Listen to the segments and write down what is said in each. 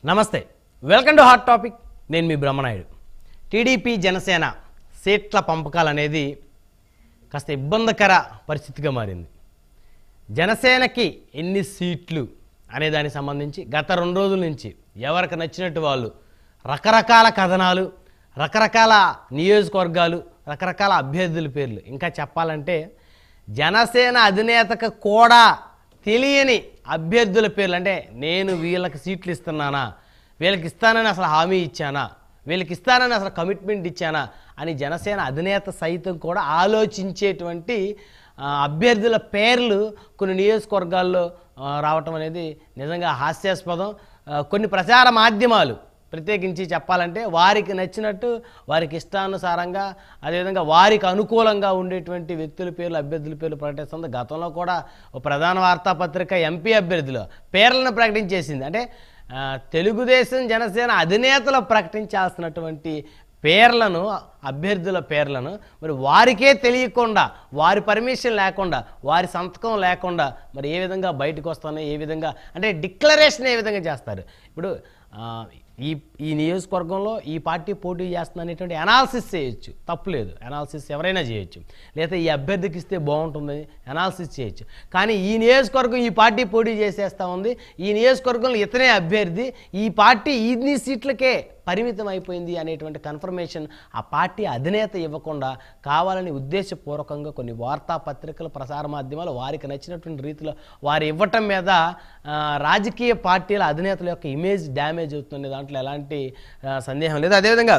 నమస్తే welcome to hot topic నేను మీ Brahmanaidu TDP Janasena సీట్ల పంపకాలు అనేది కాస్త ఇబ్బందికర పరిస్థితిగా మారింది జనసేనకి ఎన్ని సీట్లు అనే దానికి సంబంధించి గత రెండు రోజుల నుంచి ఎవరికి నచ్చినట్టు వాళ్ళు రకరకాల కథనాలు రకరకాల నియోజకవర్గాలు రకరకాల అభ్యర్థుల పేర్లు ఇంకా చెప్పాలంటే జనసేన అధినేతకు కూడా తెలియని అభ్యర్థుల పేర్లు అంటే నేను వీళ్ళకి సీట్లు ఇస్తున్నానా వీళ్ళకి ఇస్తానని అసలు హామీ ఇచ్చానా వీళ్ళకి ఇస్తానని అసలు కమిట్మెంట్ ఇచ్చానా అని జనసేన అధినేత సైతం కూడా ఆలోచించేటువంటి ఆ, అభ్యర్థుల పేర్లు కొన్ని నియోజకవర్గాల్లో ఆ, రావటం అనేది నిజంగా హాస్యాస్పదం ఆ, కొన్ని ప్రచార మాధ్యమాలు ప్రత్యేకించి చెప్పాలంటే వారికి నచ్చినట్టు వారికి ఇష్టానుసారంగా అదేవిధంగా వారికి అనుకూలంగా ఉండేటువంటి వ్యక్తుల పేర్లు అభ్యర్థుల పేర్లు ప్రకటిస్తుంది గతంలో కూడా ఓ ప్రధాన వార్తాపత్రిక ఎంపీ అభ్యర్థులు పేర్లను ప్రకటించేసింది అంటే ఆ, తెలుగుదేశం జనసేన అధినేతలు ప్రకటించాల్సినటువంటి పేర్లను అభ్యర్థుల పేర్లను మరి వారికే తెలియకుండా వారి పర్మిషన్ లేకుండా వారి సంతకం లేకుండా మరి ఏ విధంగా బయటకు వస్తున్నాయి ఏ విధంగా అంటే డిక్లరేషన్ ఏ విధంగా చేస్తారు ఇప్పుడు ఆ, ఈ ఈ నియోజకవర్గంలో ఈ పార్టీ పోటీ చేస్తుంది అనేటువంటి అనాలిసిస్ చేయొచ్చు తప్పులేదు అనాలిసిస్ ఎవరైనా చేయొచ్చు లేదా ఈ అభ్యర్థికి ఇస్తే బాగుంటుంది అనాలిసిస్ చేయొచ్చు కానీ ఈ నియోజకవర్గం ఈ పార్టీ పోటీ చేసేస్తా ఉంది ఈ నియోజకవర్గంలో ఇతనే అభ్యర్థి ఈ పార్టీ ఇన్ని సీట్లకే పరిమితం అయిపోయింది అనేటువంటి కన్ఫర్మేషన్ ఆ పార్టీ అధినేత ఇవ్వకుండా కావాలని ఉద్దేశపూర్వకంగా కొన్ని వార్తాపత్రికలు ప్రసార మాధ్యమాలు వారికి నచ్చినటువంటి రీతిలో వారు ఇవ్వటం మీద ఆ, రాజకీయ పార్టీల అధినేతల యొక్క ఇమేజ్ డ్యామేజ్ అవుతుంది దాంట్లో ఎలాంటి ఆ, సందేహం లేదు అదేవిధంగా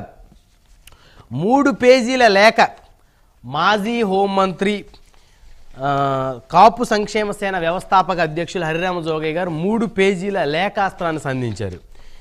మూడు పేజీల లేఖ మాజీ హోంమంత్రి ఆ, కాపు సంక్షేమ సేన వ్యవస్థాపక అధ్యక్షులు హరిరామ జోగయ్య గారు మూడు పేజీల లేఖాస్త్రాన్ని సంధించారు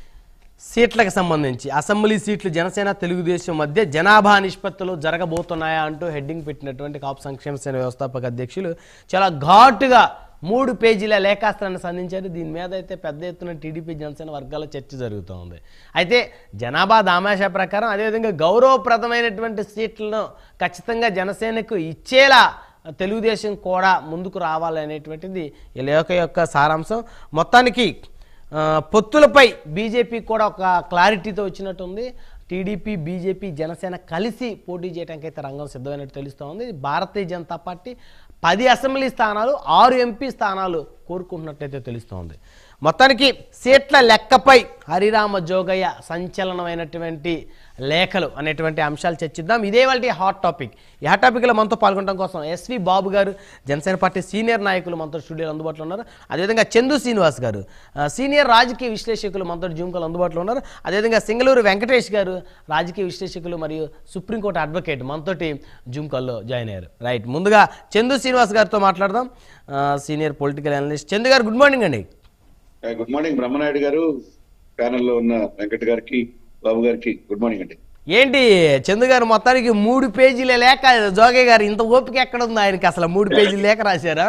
సీట్లకు సంబంధించి అసెంబ్లీ సీట్లు జనసేన తెలుగుదేశం మధ్య జనాభా నిష్పత్తులు జరగబోతున్నాయా అంటూ హెడ్డింగ్ పెట్టినటువంటి కాపు సంక్షేమ సేన వ్యవస్థాపక అధ్యక్షులు చాలా ఘాటుగా మూడు పేజీల లేఖాస్త్రాన్ని సంధించారు దీని మీద అయితే పెద్ద ఎత్తున టీడీపీ జనసేన వర్గాల చర్చ జరుగుతూ ఉంది అయితే జనాభా దామాషా ప్రకారం అదేవిధంగా గౌరవప్రదమైనటువంటి సీట్లను ఖచ్చితంగా జనసేనకు ఇచ్చేలా తెలుగుదేశం కూడా ముందుకు రావాలనేటువంటిది ఈ లేఖ యొక్క సారాంశం మొత్తానికి ఆ, పొత్తులపై బీజేపీ కూడా ఒక క్లారిటీతో వచ్చినట్టుంది టీడీపీ బీజేపీ జనసేన కలిసి పోటీ చేయడానికి అయితే రంగం సిద్ధమైనట్టు తెలుస్తూ ఉంది భారతీయ జనతా పార్టీ పది అసెంబ్లీ స్థానాలు ఆరు ఎంపీ స్థానాలు కోరుకుంటున్నట్టయితే తెలుస్తోంది మొత్తానికి సీట్ల లెక్కపై హరిరామ జోగయ్య సంచలనమైనటువంటి లేఖలు అనేటువంటి అంశాలు చర్చిద్దాం ఇదే వాళ్ళ హాట్ టాపిక్ ఈ హాట్ టాపిక్లో మనతో పాల్గొనడం కోసం ఎస్వి బాబు గారు జనసేన పార్టీ సీనియర్ నాయకులు మనతో స్టూడియోలో అందుబాటులో ఉన్నారు అదేవిధంగా చందు శ్రీనివాస్ గారు ఆ, సీనియర్ రాజకీయ విశ్లేషకులు మనతో జూమ్ కాల్ అందుబాటులో ఉన్నారు అదేవిధంగా సింగళూరు వెంకటేష్ గారు రాజకీయ విశ్లేషకులు మరియు సుప్రీంకోర్టు అడ్వకేట్ మనతోటి జూమ్ కాల్లో జాయిన్ అయ్యారు రైట్ ముందుగా చందు శ్రీనివాస్ గారితో మాట్లాడదాం ఆ, సీనియర్ పొలిటికల్ అనలిస్ట్ చందు గారు గుడ్ మార్నింగ్ అండి గుడ్ మార్నింగ్ బ్రహ్మనాయుడు గారు ప్యానెల్ లో ఉన్న వెంకట్ గారికి బాబు గారికి గుడ్ మార్నింగ్ అండి ఏంటి చందు గారు మొత్తానికి మూడు పేజీల లేఖ జోగయ్య గారు ఇంత ఓపిక ఎక్కడ ఉంది ఆయనకి అసలు మూడు పేజీల లేఖ రాశారా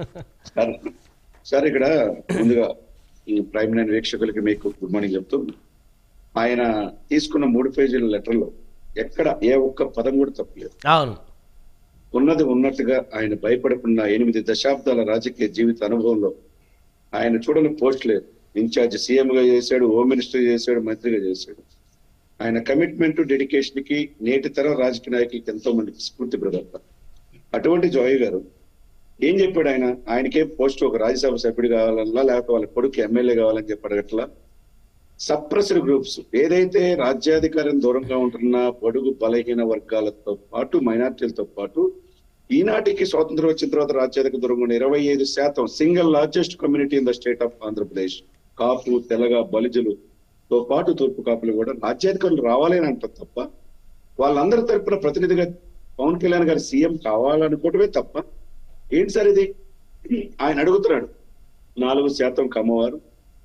సార్ సార్ ఇక్కడ ముందుగా ఈ ప్రైమ్ నైన్ వీక్షకులకి మీకు గుడ్ మార్నింగ్ చెప్తూ ఆయన తీసుకున్న మూడు పేజీల లెటర్ లో ఎక్కడ ఏ ఒక్క పదం కూడా తప్పలేదు అవును ఉన్నది ఉన్నట్టుగా ఆయన భయపడకుండా ఎనిమిది దశాబ్దాల రాజకీయ జీవిత అనుభవంలో ఆయన చూడని పోస్ట్ లేదు ఇన్ఛార్జ్ సీఎం గా చేశాడు హోమ్ మినిస్టర్ చేశాడు మంత్రిగా చేశాడు ఆయన కమిట్మెంట్ డెడికేషన్ కి నేటి తరం రాజకీయ నాయకులకి ఎంతో మందికి స్ఫూర్తి ప్రదాత అటువంటి జోయ్ గారు ఏం చెప్పాడు ఆయన ఆయనకే పోస్ట్ ఒక రాజ్యసభ సభ్యుడు కావాలన్నా లేకపోతే వాళ్ళ కొడుకు ఎమ్మెల్యే కావాలని చెప్పాడు అట్లా సప్రెసర్ గ్రూప్స్ ఏదైతే రాజ్యాధికారం దూరంగా ఉంటున్న పొడుగు బలహీన వర్గాలతో పాటు మైనార్టీలతో పాటు ఈనాటికి స్వాతంత్రం వచ్చిన తర్వాత రాజ్యాధిక దూరంగా ఉన్న ఇరవై ఐదు శాతం single largest community in the state of Andhra Pradesh Kapu Telaga బలిజులు తో పాటు తూర్పు కాపులు కూడా రాజ్యాధికారులు రావాలి అని అంటారు తప్ప వాళ్ళందరి తరపున ప్రతినిధిగా పవన్ కళ్యాణ్ గారు సీఎం కావాలనుకోవటమే తప్ప ఏంటి సార్ ఇది ఆయన అడుగుతున్నాడు నాలుగు శాతం కమ్మవారు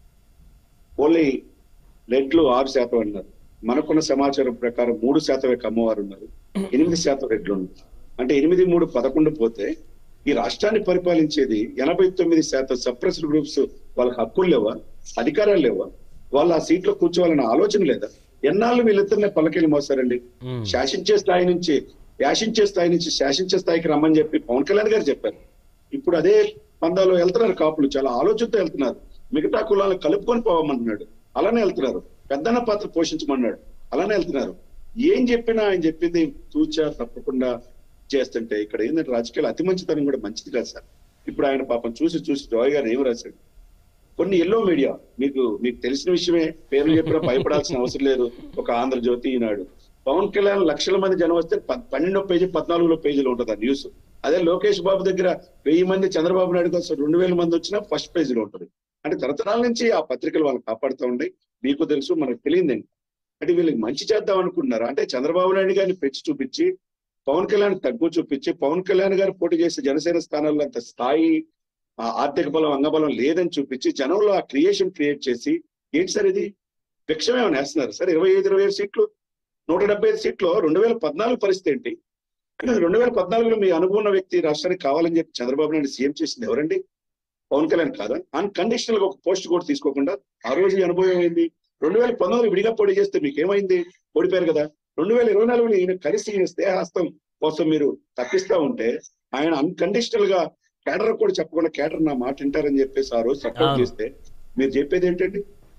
ఓన్లీ రెడ్లు ఆరు శాతం అన్నారు మనకున్న సమాచారం ప్రకారం మూడు శాతమే కమ్మవారు ఉన్నారు ఎనిమిది శాతం రెడ్లు ఉన్నారు అంటే ఎనిమిది మూడు పదకొండు పోతే ఈ రాష్ట్రాన్ని పరిపాలించేది ఎనభై తొమ్మిది శాతం సప్రెస్డ్ గ్రూప్స్ వాళ్ళకి హక్కులు లేవా అధికారాలు లేవా వాళ్ళు ఆ సీట్లో కూర్చోవాలన్న ఆలోచన లేదా ఎన్నాళ్ళు వీళ్ళిద్దరినే పల్లకెళ్ళి మోసారండి మ్మ్. శాసించే స్థాయి నుంచి శాసించే స్థాయి నుంచి శాసించే స్థాయికి రమ్మని చెప్పి పవన్ కళ్యాణ్ గారు చెప్పారు ఇప్పుడు అదే పందాలో వెళ్తున్నారు కాపులు చాలా ఆలోచనతో వెళ్తున్నారు మిగతా కులాలను కలుపుకొని పోవమంటున్నాడు అలానే వెళ్తున్నారు పెద్దన్న పాత్ర పోషించమన్నాడు అలానే వెళ్తున్నారు ఏం చెప్పినా ఆయన చెప్పింది తూచా తప్పకుండా చేస్తుంటే ఇక్కడ ఏంటంటే రాజకీయాలు అతి మంచితనం కూడా మంచిది కాదు సార్ ఇప్పుడు ఆయన పాపం చూసి చూసి జోయ్ గారు ఏం రాశాడు కొన్ని ఎల్లో మీడియా మీకు మీకు తెలిసిన విషయమే పేర్లు చెప్పినా భయపడాల్సిన అవసరం లేదు ఒక ఆంధ్రజ్యోతి ఈనాడు పవన్ కళ్యాణ్ లక్షల మంది జనం వస్తే ప- పన్నెండో పేజీ పద్నాలుగులో పేజీలో ఉంటుంది ఆ న్యూస్ అదే లోకేష్ బాబు దగ్గర వెయ్యి మంది చంద్రబాబు నాయుడు కోసం రెండు వేల మంది వచ్చినా ఫస్ట్ పేజీలో ఉంటుంది అంటే తరతరాల నుంచి ఆ పత్రికలు వాళ్ళు కాపాడుతూ ఉండే మీకు తెలుసు మనకు తెలియదండి అంటే వీళ్ళకి మంచి చేద్దాం అనుకుంటున్నారు అంటే చంద్రబాబు నాయుడు గారిని పెంచి చూపించి పవన్ కళ్యాణ్ తగ్గు చూపించి పవన్ కళ్యాణ్ గారు పోటీ చేసే జనసేన స్థానాల్లో అంత స్థాయి ఆ ఆర్థిక బలం అంగబలం లేదని చూపించి జనంలో ఆ క్రియేషన్ క్రియేట్ చేసి ఏంటి సార్ ఇది భిక్షం ఏమైనా వేస్తున్నారు సార్ ఇరవై ఐదు ఇరవై ఐదు సీట్లు నూట డెబ్బై ఐదు సీట్లు రెండు వేల పద్నాలుగు పరిస్థితి ఏంటి రెండు వేల పద్నాలుగులో మీ అనుభవం ఉన్న వ్యక్తి రాష్ట్రానికి కావాలని చెప్పి చంద్రబాబు నాయుడు సీఎం చేసింది ఎవరండి పవన్ కళ్యాణ్ కాదా అన్కండిషనల్ గా ఒక పోస్ట్ కూడా తీసుకోకుండా ఆ రోజు ఈ అనుభవం ఏంది రెండు వేల పంతొమ్మిది విడిగా పోటీ చేస్తే మీకు ఏమైంది ఓడిపోయారు కదా రెండు వేల ఇరవై నాలుగులో ఈయన కలిసి ఈయన స్నేహాస్తం కోసం మీరు తప్పిస్తా ఉంటే ఆయన అన్కండిషనల్ గా కేడర్ కూడా చెప్పకుండా కేడర్ నా మాట వింటారని చెప్పేసి ఆ రోజు సపోర్ట్ అవును. చేస్తే మీరు చెప్పేది ఏంటండి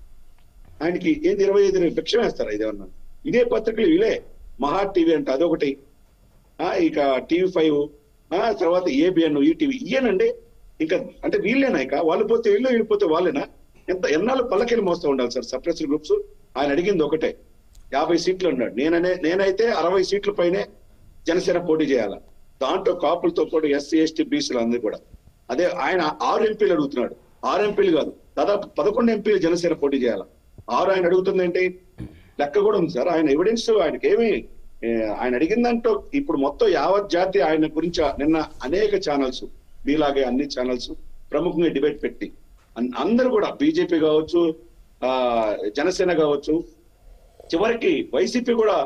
ఆయనకి ఏంది ఇరవై ఐదు భిక్షం వేస్తారా ఇదేమన్నా ఇదే పత్రికలు ఇవే మహా టీవీ అంటే అదొకటి ఆ ఇక టీవీ ఫైవ్ ఆ తర్వాత ఏబిఎన్ ఈటీవీ ఇయ్యనండి ఇంకా అంటే వీళ్ళేనా ఇక వాళ్ళు పోతే వీళ్ళు వీళ్ళు పోతే వాళ్ళేనా ఎంత ఎన్నాళ్ళు పల్లకెళ్ళి మోస్తూ ఉండాలి సార్ సప్రెసర్ గ్రూప్స్ ఆయన అడిగింది ఒకటే యాభై సీట్లు అన్నాడు నేననే నేనైతే అరవై సీట్ల పైనే జనసేన పోటీ చేయాల దాంట్లో కాపులతో పాటు ఎస్సీ ఎస్టీ బీసీలు అందరూ కూడా అదే ఆయన ఆరు ఎంపీలు అడుగుతున్నాడు ఆరు ఎంపీలు కాదు దాదాపు పదకొండు ఎంపీలు జనసేన పోటీ చేయాల ఆరు ఆయన అడుగుతుంది ఏంటి లెక్క కూడా ఉంది సార్ ఆయన ఎవిడెన్స్ ఆయనకి ఏమి ఏ, ఆయన అడిగిన దాంట్లో ఇప్పుడు మొత్తం యావత్ జాతి ఆయన గురించి నిన్న అనేక ఛానల్స్ మీలాగే అన్ని ఛానల్స్ ప్రముఖంగా డిబేట్ పెట్టి అన్- అందరూ కూడా బీజేపీ కావచ్చు ఆ జనసేన కావచ్చు చివరికి వైసీపీ కూడా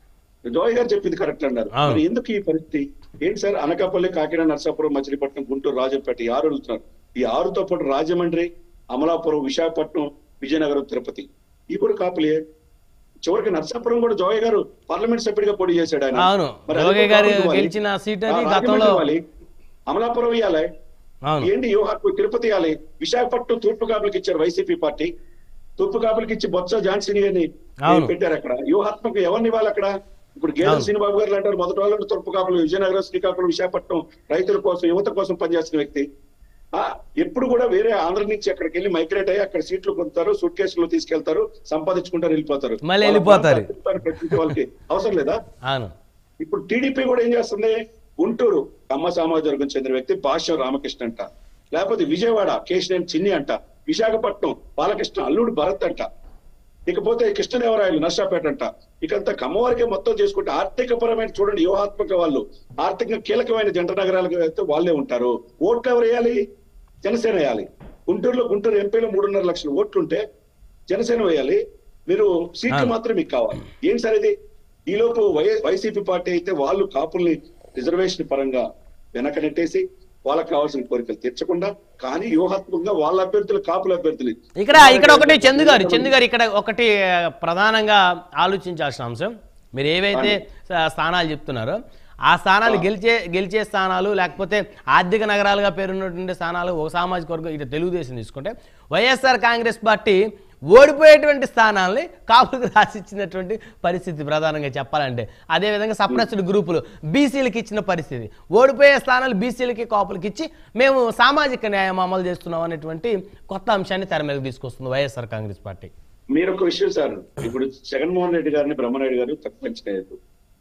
జోయ్ గారు చెప్పింది కరెక్ట్ అన్నారు అవును. మరి ఎందుకు ఈ పరిస్థితి ఏంటి సార్ అనకాపల్లి కాకినాడ నర్సాపురం మచిలీపట్నం గుంటూరు రాజంపేట ఈ ఆరు అడుగుతున్నారు ఈ ఆరుతో పాటు రాజమండ్రి అమలాపురం విశాఖపట్నం విజయనగరం తిరుపతి ఈ కూడా కాపులే చివరికి నర్సాపురం కూడా జోయ్ గారు పార్లమెంట్ సభ్యుడిగా పోటీ చేశాడు ఆయన అవును మరి అది జోగే కూడా గారు కాపులకు ఇవ్వాలి. గెలిచిన సీట్ ఆ, అది రాజమండ్రి గతంలో ఇవ్వాలి. అమలాపురం ఇవ్వాలి అవును ఏంటి వ్యూహాత్మ తిరుపతి ఇవ్వాలి విశాఖపట్నం తూర్పు కాపులకి ఇచ్చారు వైసీపీ పార్టీ తూర్పు కాపులకి ఇచ్చి బొత్స ఝాన్సీ గారిని అవును. పెట్టారు అక్కడ వ్యూహాత్మక ఎవరిని ఇవ్వాలి అక్కడ ఇప్పుడు గేదెల అవును. శ్రీనిబాబు గారు అంటారు మొదటి వాళ్ళు తూర్పు కాపులు విజయనగరం శ్రీకాకుళం విశాఖపట్నం రైతుల కోసం యువత కోసం పనిచేస్తున్న వ్యక్తి ఆ ఎప్పుడు కూడా వేరే ఆంధ్ర నుంచి అక్కడికి వెళ్ళి మైగ్రేట్ అయ్యి అక్కడ సీట్లు పొందుతారు సూట్ కేసులు తీసుకెళ్తారు సంపాదించుకుంటారు వెళ్ళిపోతారు మళ్ళీ వాళ్ళ వెళ్ళిపోతారు. ప్రాంతాలు తిప్పుతారు, ప్రశ్నించే వాళ్ళకి అవసరం లేదా అవును ఇప్పుడు టీడీపీ కూడా ఏం చేస్తుంది గుంటూరు కమ్మ సామాజిక వర్గం చెందిన వ్యక్తి భాష్యం రామకృష్ణ అంట లేకపోతే విజయవాడ కేశినేని చిన్ని అంట విశాఖపట్నం బాలకృష్ణ అల్లుడు భరత్ అంట ఇకపోతే కృష్ణదేవరాయలు నర్సాపేట అంట ఇకంతా కమ్మవారికే మొత్తం చేసుకుంటే ఆర్థిక పరమైన చూడండి వ్యూహాత్మక వాళ్ళు ఆర్థికంగా కీలకమైన జంట నగరాలకు అయితే వాళ్ళే ఉంటారు ఓట్లు ఎవరు వేయాలి జనసేన వేయాలి గుంటూరులో గుంటూరు ఎంపీలో మూడున్నర లక్షల ఓట్లుంటే జనసేన వేయాలి మీరు సీట్లు ఆ. మాత్రం మీకు కావాలి ఏం సార్ ఇది ఈలోపు వై వైసీపీ పార్టీ అయితే వాళ్ళు కాపుల్ని రిజర్వేషన్ పరంగా వెనక నెట్టేసి వాళ్ళకి కావాల్సిన కోరికలు తీర్చకుండా కానీ వ్యూహాత్మకంగా వాళ్ళ అభ్యర్థులు కాపుల అభ్యర్థులు ఇక్కడ ఇక్కడ ఒకటి చందు గారు చందు గారు ఇక్కడ ఒకటి ఆ, ప్రధానంగా ఆలోచించాల్సిన అంశం మీరు ఏవైతే స- స్థానాలు చెప్తున్నారో ఆ స్థానాలు గెలిచే గెలిచే స్థానాలు లేకపోతే ఆర్థిక నగరాలుగా పేరున్నటువంటి స్థానాలు ఒక సామాజిక వర్గం ఇటు తెలుగుదేశం తీసుకుంటే వైఎస్ఆర్ కాంగ్రెస్ పార్టీ ఓడిపోయేటువంటి స్థానాల్ని కాపులకు రాసిచ్చినటువంటి పరిస్థితి ప్రధానంగా చెప్పాలంటే అదేవిధంగా సప్రెస్డ్ గ్రూపులు బీసీలకు ఇచ్చిన పరిస్థితి ఓడిపోయే స్థానాలు బీసీలకి కాపులకి ఇచ్చి మేము సామాజిక న్యాయం అమలు చేస్తున్నాం అనేటువంటి కొత్త అంశాన్ని తెర మీదకి తీసుకొస్తుంది వైఎస్ఆర్ కాంగ్రెస్ పార్టీ మీరు ఒక విషయం సార్ ఇప్పుడు జగన్మోహన్ రెడ్డి గారిని బ్రహ్మనాయుడు గారు తక్కువ అంచనా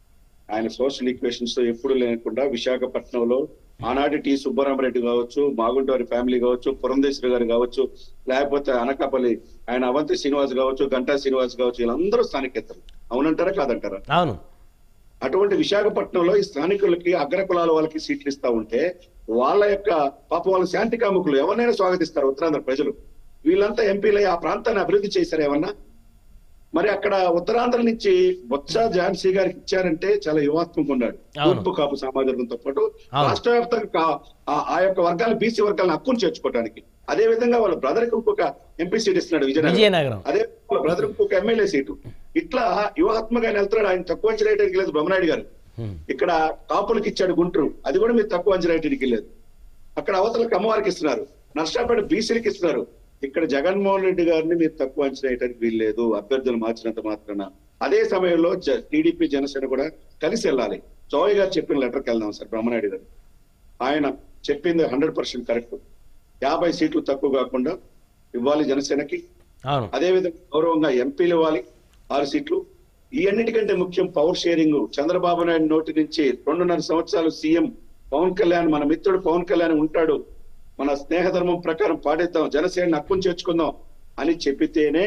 ఆయన సోషల్ ఈక్వేషన్స్ ఎప్పుడు లేకుండా విశాఖపట్నంలో ఆనాటి టి సుబ్బరామరెడ్డి కావచ్చు మాగుంట వారి ఫ్యామిలీ కావచ్చు పురంధేశ్వరి గారు కావచ్చు లేకపోతే అనకాపల్లి ఆయన అవంతి శ్రీనివాస్ కావచ్చు గంటా శ్రీనివాస్ కావచ్చు వీళ్ళందరూ స్థానికేతలు అవునంటారా కాదంటారా అవును అటువంటి విశాఖపట్నంలో ఈ స్థానికులకి అగ్ర కులాల వాళ్ళకి సీట్లు ఇస్తా ఉంటే వాళ్ళ యొక్క పాప వాళ్ళ శాంతి కాముకులు ఎవరినైనా స్వాగతిస్తారు ఉత్తరాంధ్ర ప్రజలు వీళ్ళంతా ఎంపీలై ఆ ప్రాంతాన్ని అభివృద్ధి చేశారు ఏమన్నా మరి అక్కడ ఉత్తరాంధ్ర నుంచి బొత్స ఝాన్సీ గారికి ఇచ్చారంటే చాలా యువాత్మక ఉన్నాడు అవును. తూర్పు కాపు సమాజంతో పాటు అవును. రాష్ట్ర వ్యాప్తంగా కా- ఆ- ఆ యొక్క వర్గాలు బీసీ వర్గాలను హక్కును చేర్చుకోవడానికి అదే విధంగా వాళ్ళ బ్రదర్ కి ఇంకొక ఎంపీ సీట్ ఇస్తున్నాడు విజయనగరం విజయనగరం అదే వాళ్ళ బ్రదర్ ఇంకొక ఎమ్మెల్యే సీటు ఇట్లా యువాత్మగా ఆయన వెళ్తున్నాడు ఆయన తక్కువ అంచనా వేయడానికి లేదు బ్రహ్మనాయుడు గారు హ్మ్. ఇక్కడ కాపులకి ఇచ్చాడు గుంటూరు అది కూడా మీరు తక్కువ అంచనా వేయడానికి లేదు అక్కడ అవతలకి అమ్మవారికి ఇస్తున్నారు నర్సాపేట బీసీలకి ఇస్తున్నారు ఇక్కడ జగన్మోహన్ రెడ్డి గారిని మీరు తక్కువ అంచనా వేయడానికి వీల్లేదు అభ్యర్థులు మార్చినంత మాత్రాన అదే సమయంలో టీడీపీ జనసేన కూడా కలిసి వెళ్ళాలి జోయ్ గారు చెప్పిన లెటర్కి వెళ్దాం సార్ బ్రహ్మనాయుడు గారు ఆయన చెప్పింది హండ్రెడ్ పర్సెంట్ కరెక్ట్ యాభై సీట్లు తక్కువ కాకుండా ఇవ్వాలి జనసేనకి అవును అదేవిధంగా గౌరవంగా ఎంపీలు ఇవ్వాలి ఆరు సీట్లు ఈ అన్నిటికంటే ముఖ్యం పవర్ షేరింగ్ చంద్రబాబు నాయుడు నోటి నుంచి రెండున్నర సంవత్సరాలు సీఎం పవన్ కళ్యాణ్ మన మిత్రుడు పవన్ కళ్యాణ్ ఉంటాడు మన స్నేహధర్మం ప్రకారం పాటిద్దాం జనసేన హక్కును చేర్చుకుందాం అని చెప్పితేనే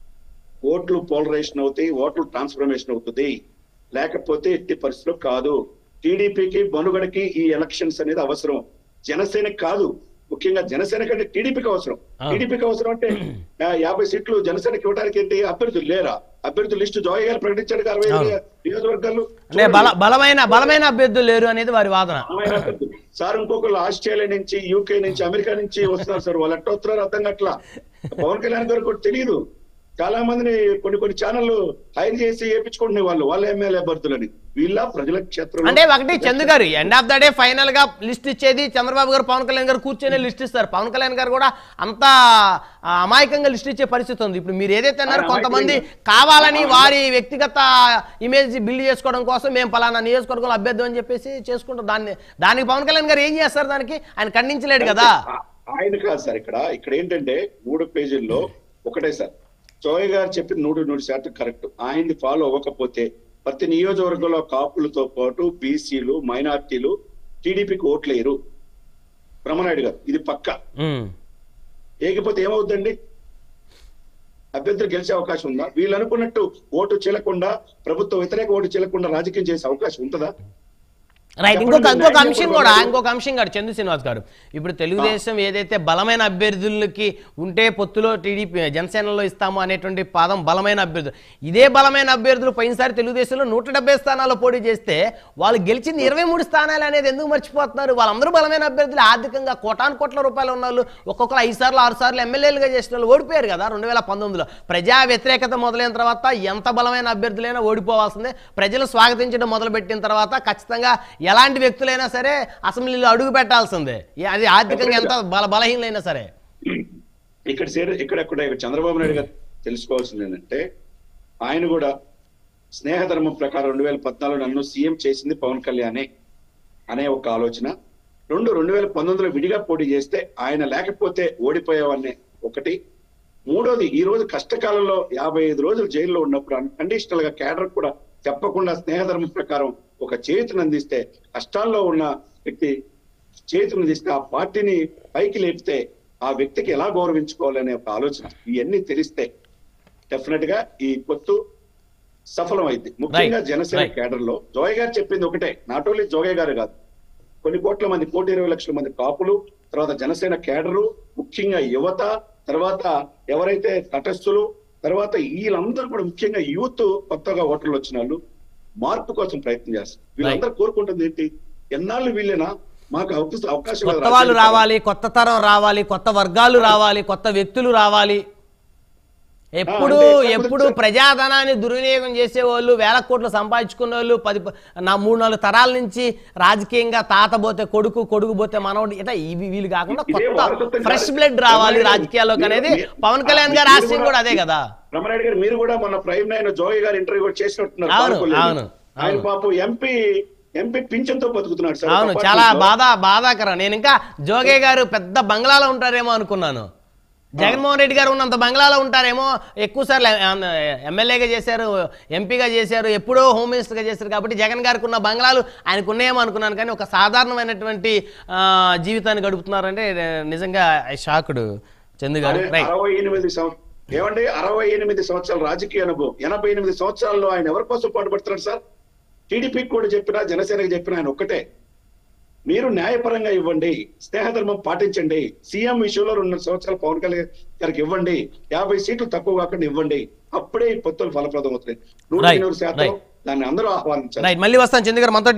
ఓట్లు పోలరైజేషన్ అవుతాయి ఓట్లు ట్రాన్స్ఫర్మేషన్ అవుతుంది లేకపోతే ఎట్టి పరిస్థితిలో కాదు టీడీపీకి మనుగడకి ఈ ఎలక్షన్స్ అనేది అవసరం జనసేనకి కాదు ముఖ్యంగా జనసేన కంటే టీడీపీకి అవసరం ఆ. టీడీపీకి అవసరం అంటే ఆ, యాభై సీట్లు జనసేనకి ఇవ్వడానికి ఏంటి అభ్యర్థులు లేరా అభ్యర్థుల లిస్టు జోయ్ గారు ప్రకటించాడు కదా, అరవై ఐదు అవును. నియోజకవర్గాలు అంటే బల బలమైన బలమైన అభ్యర్థులు లేరు అనేది వారి వాదన బలమైన అభ్యర్థులు. సార్ ఇంకొకరు ఆస్ట్రేలియా నుంచి యూకే నుంచి అమెరికా నుంచి వస్తున్నారు సార్ వాళ్ళు ఎట్లా వస్తున్నారు అర్థం కావట్లా పవన్ కళ్యాణ్ గారు కూడా తెలియదు చాలా మందిని కొన్ని కొన్ని ఛానళ్ళు హైర్ చేసి వేయించుకుంటున్నాయి వాళ్ళు వాళ్ళ ఎమ్మెల్యే అభ్యర్థులని వీళ్ళ ప్రజల క్షేత్రంలో అంటే ఒకటి చందు గారు end of the day final గా లిస్ట్ ఇచ్చేది చంద్రబాబు గారు పవన్ కళ్యాణ్ గారు కూర్చొని లిస్ట్ ఇస్తారు పవన్ కళ్యాణ్ గారు కూడా అంత ఆ, అమాయకంగా లిస్ట్ ఇచ్చే పరిస్థితి ఉంది ఇప్పుడు మీరు ఏదైతే అన్నారో ఆయన కొంతమంది అమాయకంగా- కావాలని వారి వ్యక్తిగత ఇమేజ్ బిల్డ్ చేసుకోవడం కోసం మేము పలానా నియోజకవర్గంలో అభ్యర్థం అని చెప్పేసి చేసుకుంటాం దాన్ని దానికి పవన్ కళ్యాణ్ గారు ఏం చేస్తారు దానికి ఆయన ఖండించలేడు కదా ఆ- ఆయన కాదు సార్ ఇక్కడ ఇక్కడ ఏంటంటే మూడు పేజీల్లో ఒకటే సార్ చోయ్ గారు చెప్పిన నూరు నూరు శాతం కరెక్ట్ ఆయన్ని ఫాలో అవ్వకపోతే ప్రతి నియోజకవర్గంలో కాపులతో పాటు బీసీలు మైనార్టీలు టీడీపీకి ఓట్లేరు బ్రహ్మనాయుడు గారు ఇది పక్క ఉమ్. ఏకపోతే ఏమవుద్దండి అభ్యర్థులు గెలిచే అవకాశం ఉందా వీళ్ళు అనుకున్నట్టు ఓటు చెల్లకుండా ప్రభుత్వ వ్యతిరేక ఓటు చెల్లకుండా రాజకీయం చేసే అవకాశం ఉంటుందా రైట్ చెప్పండి, ఇంకొక ఇంకొక న్యాయం అంశం చెప్పండి కూడా బాబు. ఇంకొక అంశం గారు చందు శ్రీనివాస్ గారు ఇప్పుడు తెలుగుదేశం ఏదైతే బలమైన అభ్యర్థులకి ఉంటే పొత్తులో టీడీపీ జనసేనలో ఇస్తాము అనేటువంటి పదం బలమైన అభ్యర్థులు ఇదే బలమైన అభ్యర్థులు పోయినసారి తెలుగుదేశంలో నూట డెబ్బై స్థానాల్లో పోటీ చేస్తే వాళ్ళు గెలిచింది ఇరవై మూడు స్థానాలు అనేది ఎందుకు మర్చిపోతున్నారు వాళ్ళందరూ బలమైన అభ్యర్థులు ఆర్థికంగా కోటాను కోట్ల రూపాయలు ఉన్న వాళ్ళు ఒక్కొక్కరు ఐదు సార్లు ఆరు సార్లు ఎమ్మెల్యేలుగా చేసిన వాళ్ళు ఓడిపోయారు కదా రెండు వేల పంతొమ్మిదిలో ప్రజా వ్యతిరేకత మొదలైన తర్వాత ఎంత బలమైన అభ్యర్థులైనా ఓడిపోవాల్సిందే ప్రజలు స్వాగతించడం మొదలుపెట్టిన తర్వాత ఖచ్చితంగా ఎలాంటి వ్యక్తులైనా సరే అసెంబ్లీలో అడుగు పెట్టాల్సిందే ఏ- అది ఆర్థికంగా ఎంత బల బలహీనైనా సరే ఇక్కడ సేర ఇక్కడ ఇక్కడ ఇక్కడ చంద్రబాబు నాయుడు గారు తెలుసుకోవాల్సింది ఏంటంటే ఆయన కూడా స్నేహధర్మం ప్రకారం రెండు వేల పద్నాలుగు నన్ను సీఎం చేసింది పవన్ కళ్యాణే అనే ఒక ఆలోచన రెండు రెండు వేల పంతొమ్మిదిలో విడిగా పోటీ చేస్తే ఆయన లేకపోతే ఓడిపోయేవాడిని ఒకటి మూడోది ఈ రోజు కష్టకాలంలో యాభై ఐదు రోజులు జైల్లో ఉన్నప్పుడు అన్కండిషనల్ గా కేడర్ కూడా చెప్పకుండా స్నేహధర్మం ప్రకారం ఒక చేతిని అందిస్తే కష్టాల్లో ఉన్న వ్యక్తి చేతిని అందిస్తే ఆ పార్టీని పైకి లేపితే ఆ వ్యక్తికి ఎలా గౌరవించుకోవాలనే ఒక ఆలోచన ఇవన్నీ తెలిస్తే డెఫినెట్ గా ఈ పొత్తు సఫలం అయింది ముఖ్యంగా Right, జనసేన right. కేడర్ లో జోయ్ గారు చెప్పింది ఒకటే నాట్ ఓన్లీ జోగే గారు కాదు కొన్ని కోట్ల మంది కోటి ఇరవై లక్షల మంది కాపులు తర్వాత జనసేన కేడరు ముఖ్యంగా యువత తర్వాత ఎవరైతే తటస్థులు తర్వాత వీళ్ళందరూ కూడా ముఖ్యంగా యూత్ కొత్తగా ఓటర్లు వచ్చిన వాళ్ళు మార్పు కోసం ప్రయత్నం చేస్తారు వీళ్ళందరూ కోరుకుంటుంది ఏంటి ఎన్నాళ్ళు వీళ్ళేనా మాకు అవకాశం అవకాశం కొత్త లేదు వాళ్ళు రాజకీయ రావాలి కొత్త తరం రావాలి కొత్త వర్గాలు రావాలి కొత్త వ్యక్తులు రావాలి ఎప్పుడు అంతే, కాకపోతే ఎప్పుడు సార్- ప్రజాధనాన్ని దుర్వినియోగం చేసేవాళ్ళు వేల కోట్లు సంపాదించుకున్న వాళ్ళు పది ప- నా మూడు నాలుగు తరాల నుంచి రాజకీయంగా తాత పోతే కొడుకు కొడుకు పోతే మనవడు ఇట్లా ఇవి వీళ్ళు కాకుండా ఇదే కొత్త వారసత్వం ఫ్రెష్ కాదు. బ్లడ్ రావాలి రమణారెడ్డి రాజకీయాల్లోకి మీరు- అనేది మీరు- పవన్ కళ్యాణ్ గారి మీరు ఆశయం కూడా అదే కదా రమణారెడ్డి గారు మీరు కూడా మొన్న ప్రైమ్ నైన్ జోగి గారు ఇంటర్వ్యూ కూడా చేసినట్టున్నారు అవును, పాలకొల్లులో. అవును, ఆయన అవును. పాపం ఎంపీ ఎంపీ పింఛన్తో బతుకుతున్నాడు సార్ అవును ఒక చాలా apartment లో. బాధ బాధాకరం నేను ఇంకా జోగే గారు పెద్ద బంగ్లాలో ఉంటారేమో అనుకున్నాను జగన్మోహన్ రెడ్డి గారు ఉన్నంత బంగ్లాలో ఉంటారేమో ఎక్కువ సార్లు ఎమ్మెల్యేగా చేశారు ఎంపీగా చేశారు ఎప్పుడో హోమ్ మినిస్టర్గా చేశారు కాబట్టి జగన్ గారికి ఉన్న బంగ్లాలు ఆయనకు ఉన్నాయేమో అనుకున్నాను కానీ ఒక సాధారణమైనటువంటి ఆ, జీవితాన్ని గడుపుతున్నారంటే నిజంగా షాకుడు చందు గారు అరే, రైట్ అరవై ఎనిమిది సంవ- ఏమండి అరవై ఎనిమిది సంవత్సరాల రాజకీయ అనుభవం ఎనభై ఎనిమిది సంవత్సరాల్లో ఆయన ఎవరి కోసం పాటుపడుతున్నారు సార్ టీడీపీకి కూడా చెప్పినా జనసేనకి చెప్పినా ఆయన ఒక్కటే మీరు న్యాయపరంగా ఇవ్వండి స్నేహధర్మం పాటించండి సీఎం విషయంలో రెండు సంవత్సరాలు పవన్ కళ్యాణ్ గారికి ఇవ్వండి యాభై సీట్లు తక్కువ కాకుండా ఇవ్వండి అప్పుడే ఈ పొత్తులు ఫలప్రదం అవుతాయి నూట Right, ఎనిమిది శాతం right. దాన్ని అందరూ ఆహ్వానించాలి రైట్ మళ్ళీ వస్తాను చందు గారు మనతో